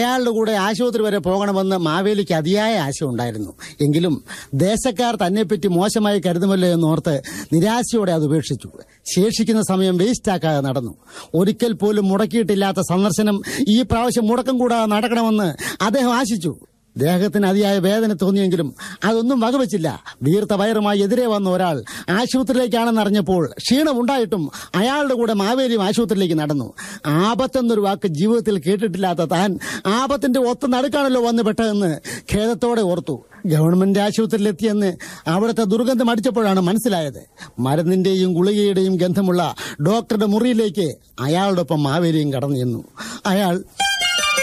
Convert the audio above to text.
അയാളുടെ കൂടെ ആശുപത്രി വരെ പോകണമെന്ന് മാവേലിക്ക് അതിയായ ആശയമുണ്ടായിരുന്നു എങ്കിലും ദേശക്കാർ തന്നെപ്പറ്റി മോശമായി കരുതുമല്ലോ എന്നോർത്ത് നിരാശയോടെ അത് ഉപേക്ഷിച്ചു ശേഷിക്കുന്ന സമയം വേസ്റ്റാക്കാതെ നടന്നു ഒരിക്കൽ പോലും മുടക്കിയിട്ടില്ലാത്ത സന്ദർശനം ഈ പ്രാവശ്യം മുടക്കം കൂടാതെ നടക്കണമെന്ന് അദ്ദേഹം ആശിച്ചു ദേഹത്തിന് അതിയായ വേദന തോന്നിയെങ്കിലും അതൊന്നും വകവെച്ചില്ല വീർത്ത വയറുമായി എതിരെ വന്ന ഒരാൾ ആശുപത്രിയിലേക്കാണെന്ന് അറിഞ്ഞപ്പോൾ ക്ഷീണമുണ്ടായിട്ടും അയാളുടെ കൂടെ മാവേലിയും ആശുപത്രിയിലേക്ക് നടന്നു ആപത്തെന്നൊരു വാക്ക് ജീവിതത്തിൽ കേട്ടിട്ടില്ലാത്ത താൻ ആപത്തിന്റെ ഒത്ത നടുക്കാണല്ലോ വന്ന് പെട്ടതെന്ന് ഖേദത്തോടെ ഓർത്തു ഗവൺമെന്റ് ആശുപത്രിയിലെത്തിയെന്ന് അവിടുത്തെ ദുർഗന്ധം അടിച്ചപ്പോഴാണ് മനസ്സിലായത് മരുന്നിന്റെയും ഗുളികയുടെയും ഗന്ധമുള്ള ഡോക്ടറുടെ മുറിയിലേക്ക് അയാളോടൊപ്പം മാവേലിയും കടന്നു ചെന്നു അയാൾ